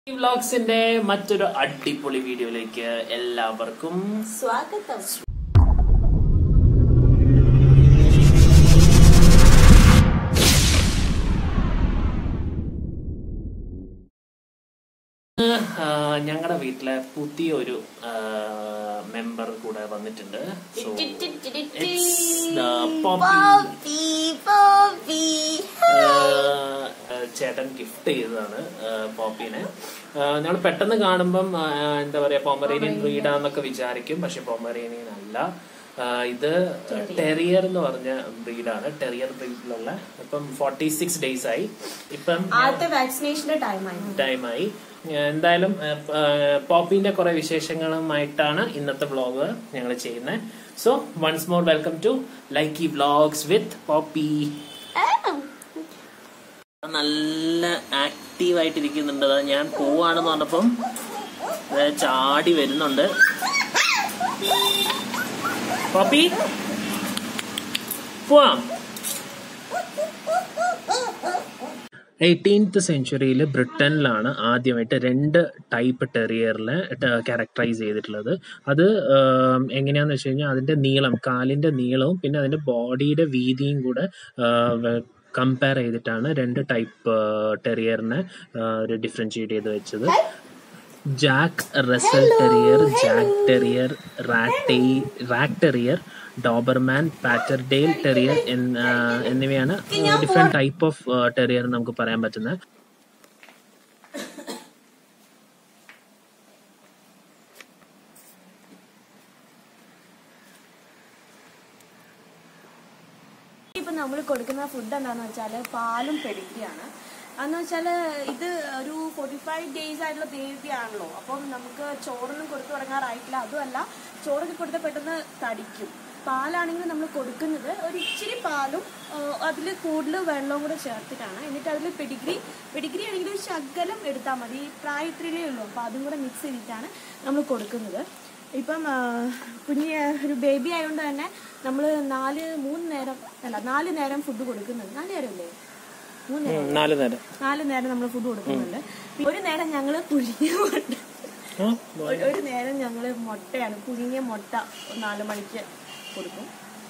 വ്ലോഗ്സിന്റെ മറ്റൊരു അടിപൊളി വീഡിയോയിലേക്ക് എല്ലാവർക്കും സ്വാഗതം ഞങ്ങളുടെ വീട്ടിലെ പുതിയൊരു മെമ്പർ കൂടെ വന്നിട്ടുണ്ട് So, it's the Poppy. Poppy Poppy ah, ah ചേട്ടൻ ഗിഫ്റ്റ് ചെയ്തതാണ് ആഹ് പോപ്പീനെ ഞങ്ങൾ പെട്ടെന്ന് കാണുമ്പം ആഹ്, എന്താ പറയാ പൊമറേനിയൻ ബ്രീഡാന്നൊക്കെ വിചാരിക്കും പക്ഷെ പൊമറേനിയൻ അല്ല ആഹ്, ഇത് ടെറിയർ എന്ന് പറഞ്ഞ ബ്രീഡാണ് ടെറിയർ ബ്രീഡിലുള്ള ഇപ്പം ഫോർട്ടി സിക്സ് ഡേയ്സ് ആയി ഇപ്പം ആദ്യത്തെ വാക്സിനേഷന്റെ ടൈമായി ടൈമായി എന്തായാലും പോപ്പിന്റെ കുറെ വിശേഷങ്ങളുമായിട്ടാണ് ഇന്നത്തെ വ്ളോഗ് ഞങ്ങൾ ചെയ്യുന്നത് so once more welcome to Likey vlogs with Poppy നല്ല ആക്റ്റീവ് ആയിട്ടിരിക്കുന്നുണ്ട് അതാ ഞാൻ പോവാണെന്ന് പറഞ്ഞപ്പം ദേ ചാടി വരുന്നുണ്ട് പോപ്പി പോവാം എയ്റ്റീൻത്ത് സെഞ്ചുറിയിൽ ബ്രിട്ടനിലാണ് ആദ്യമായിട്ട് രണ്ട് ടൈപ്പ് ടെറിയറിനെ ക്യാരക്ടറൈസ് ചെയ്തിട്ടുള്ളത് അത് ആം, എങ്ങനെയാന്ന് വെച്ച് കഴിഞ്ഞാൽ അതിന്റെ നീളം കാലിന്റെ നീളവും പിന്നെ അതിന്റെ ബോഡിയുടെ വീതിയും കൂടെ കമ്പയർ ചെയ്തിട്ടാണ് രണ്ട് ടൈപ്പ് ടെറിയറിനെ ഒരു ഡിഫറൻഷിയേറ്റ് ചെയ്ത് വെച്ചത് Jack Russell terrier Jack terrier rack terrier Doberman Patterdale terrier എന്നിവയാണ് ഡിഫറെന്റ് ടൈപ്പ് ഓഫ് ടെറിയർ നമുക്ക് പറയാൻ പറ്റുന്നത് ഇപ്പൊ നമ്മൾ കൊടുക്കുന്ന ഫുഡ് എന്താന്ന് വെച്ചാൽ പാലും പെഡിഗ്രിയാണ് അതെന്ന് വെച്ചാൽ ഇത് ഒരു ഫോർട്ടി ഫൈവ് ഡേയ്സ് ആയിട്ടുള്ള ബേബി ആണല്ലോ അപ്പം നമുക്ക് ചോറൊന്നും കൊടുത്തു തുടങ്ങാറായിട്ടില്ല അതുമല്ല ചോറൊക്കെ കൊടുത്താൽ പെട്ടെന്ന് തടിക്കും പാലാണെങ്കിൽ നമ്മൾ കൊടുക്കുന്നത് ഒരു ഇച്ചിരി പാലും അതിൽ കൂടുതൽ വെള്ളവും കൂടെ ചേർത്തിട്ടാണ് എന്നിട്ട് അതിൽ പെഡിഗ്രി പെഡിഗ്രി ആണെങ്കിൽ ഒരു ശകലം എടുത്താൽ മതി ഈ പ്രായത്തിലേ ഉള്ളൂ അപ്പോൾ അതും കൂടെ മിക്സ് ചെയ്തിട്ടാണ് നമ്മൾ കൊടുക്കുന്നത് ഇപ്പം ആ, കുഞ്ഞ് ഒരു ബേബി ആയതുകൊണ്ട് തന്നെ നമ്മൾ നാല് മൂന്ന് നേരം അല്ല നാല് നേരം ഫുഡ് കൊടുക്കുന്നുണ്ട് നാല് നേരമല്ലേ മൂന്ന് നേരം നാല് നേരം നാല് നേരം നമ്മൾ ഫുഡ് കൊടുക്കുന്നുണ്ട് ഒരു നേരം ഞങ്ങൾ പുഴുങ്ങിയ മുട്ട ഒരു- ഒരു നേരം ഞങ്ങൾ മുട്ടയാണ് പുഴുങ്ങിയ മുട്ട നാല് മണിക്ക് കൊടുക്കും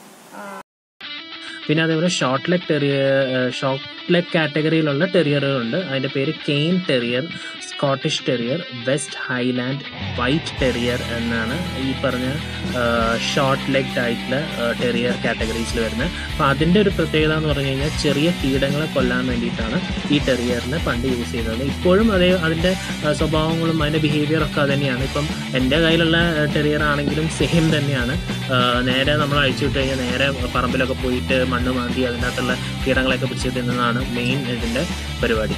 പിന്നെ അതേപോലെ short leg terrier short leg കാറ്റഗറിയിലുള്ള ടെറിയറുകളുണ്ട് അതിന്റെ പേര് cairn terrier Scottish terrier West Highland white terrier എന്നാണ് ഈ പറഞ്ഞ ഷോർട്ട് ലെഗ് ആയിട്ടുള്ള ടെറിയർ കാറ്റഗറീസിൽ വരുന്നത് അപ്പോൾ അതിൻ്റെ ഒരു പ്രത്യേകത എന്ന് പറഞ്ഞു കഴിഞ്ഞാൽ ചെറിയ കീടങ്ങളെ കൊല്ലാൻ വേണ്ടിയിട്ടാണ് ഈ ടെറിയറിനെ പണ്ട് യൂസ് ചെയ്തത് ഇപ്പോഴും അതേ അതിൻ്റെ സ്വഭാവങ്ങളും അതിൻ്റെ ബിഹേവിയർ ഒക്കെ അത് തന്നെയാണ് ഇപ്പം എൻ്റെ കയ്യിലുള്ള ടെറിയർ ആണെങ്കിലും സെയിം തന്നെയാണ് ആ, നേരെ നമ്മൾ അഴിച്ചു വിട്ട് കഴിഞ്ഞാൽ നേരെ പറമ്പിലൊക്കെ പോയിട്ട് മണ്ണ് മാന്തി അതിനകത്തുള്ള കീടങ്ങളെയൊക്കെ പിടിച്ച് തിന്നുന്നതാണ് മെയിൻ ഇതിൻ്റെ പരിപാടി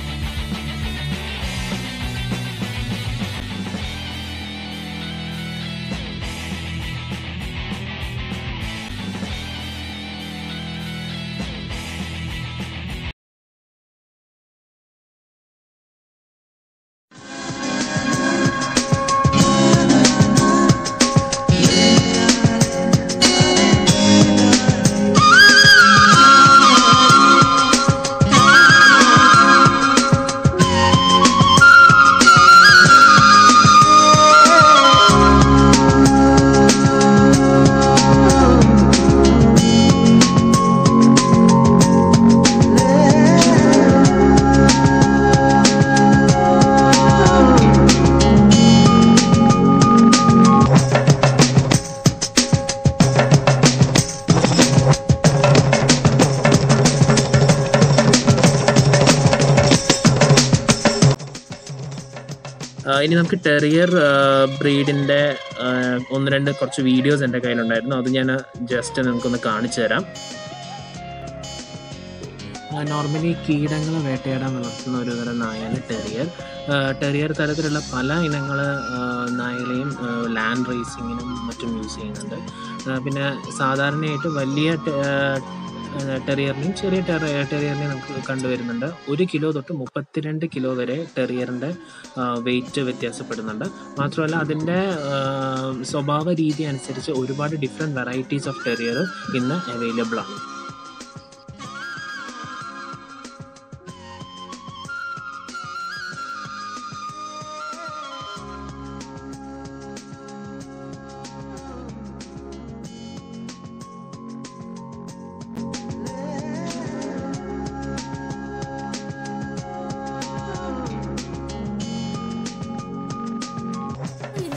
ആ, ഇനി നമുക്ക് ടെറിയർ ബ്രീഡിന്റെ ഒന്ന് രണ്ട് കുറച്ച് വീഡിയോസ് എൻ്റെ കയ്യിലുണ്ടായിരുന്നു അത് ഞാൻ ജസ്റ്റ് നിങ്ങൾക്കൊന്ന് കാണിച്ചു തരാം നോർമലി കീടങ്ങളെ വേട്ടയാടാൻ വളർത്തുന്ന ഒരു തരം നായാണ് ടെറിയർ ടെറിയർ തരത്തിലുള്ള പല ഇനങ്ങൾ നായകളെയും ലാൻഡ് റേസിങ്ങിനും മറ്റും യൂസ് ചെയ്യുന്നുണ്ട് ആ, പിന്നെ സാധാരണയായിട്ട് വലിയ ടെ- ആ, ടെറിയറിനെയും ചെറിയ ടെറി- ടെറിയറിനെയും നമുക്ക് കണ്ടുവരുന്നുണ്ട് ഒരു കിലോ തൊട്ട് മുപ്പത്തിരണ്ട് കിലോ വരെ ടെറിയറിൻ്റെ വെയിറ്റ് വ്യത്യാസപ്പെടുന്നുണ്ട് മാത്രമല്ല അതിൻ്റെ സ്വഭാവ രീതി അനുസരിച്ച് ഒരുപാട് ഡിഫറെൻറ്റ് വെറൈറ്റീസ് ഓഫ് ടെറിയർ ഇന്ന് അവൈലബിൾ ആണ്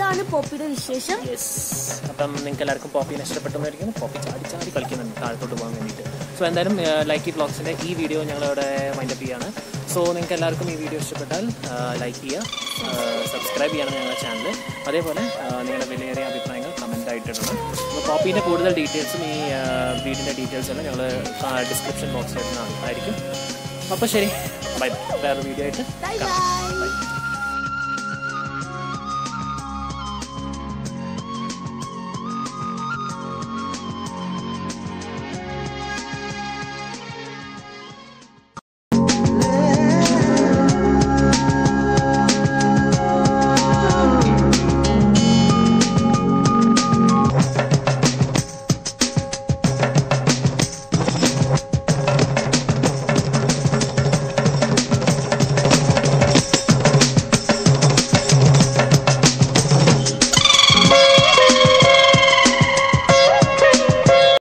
ഇതാണ് പോപ്പിയുടെ വിശേഷം യെസ് അപ്പം നിങ്ങൾക്ക് എല്ലാവർക്കും പോപ്പിനെ ഇഷ്ടപ്പെട്ടെന്നായിരിക്കും പോപ്പി ചാടി ചാടി കളിക്കുന്നുണ്ട് താഴത്തോട്ട് പോകാൻ വേണ്ടിയിട്ട് സോ എന്തായാലും ലൈക്ക് ഈ വ്ളോഗ്സിൻ്റെ ഈ വീഡിയോ ഞങ്ങളിവിടെ മൈൻഡപ്പ് ചെയ്യാണ് സോ നിങ്ങൾക്ക് എല്ലാവർക്കും ഈ വീഡിയോ ഇഷ്ടപ്പെട്ടാൽ ലൈക്ക് ചെയ്യുക സബ്സ്ക്രൈബ് ചെയ്യണം ഞങ്ങളുടെ ചാനൽ അതേപോലെ ആ, നിങ്ങളുടെ വിലയേറിയ അഭിപ്രായങ്ങൾ കമൻ്റ് ആയിട്ടിടണം അപ്പോൾ പോപ്പീൻ്റെ കൂടുതൽ ഡീറ്റെയിൽസും ഈ ആ, വീടിൻ്റെ ഡീറ്റെയിൽസ് എല്ലാം ഞങ്ങൾ ഡിസ്ക്രിപ്ഷൻ ബോക്സിൽ ഇടുന്നതായിരിക്കും അപ്പോൾ ശരി ബൈ വേറെ വീഡിയോ ആയിട്ട് ബൈ കാണാം ബൈ ബൈ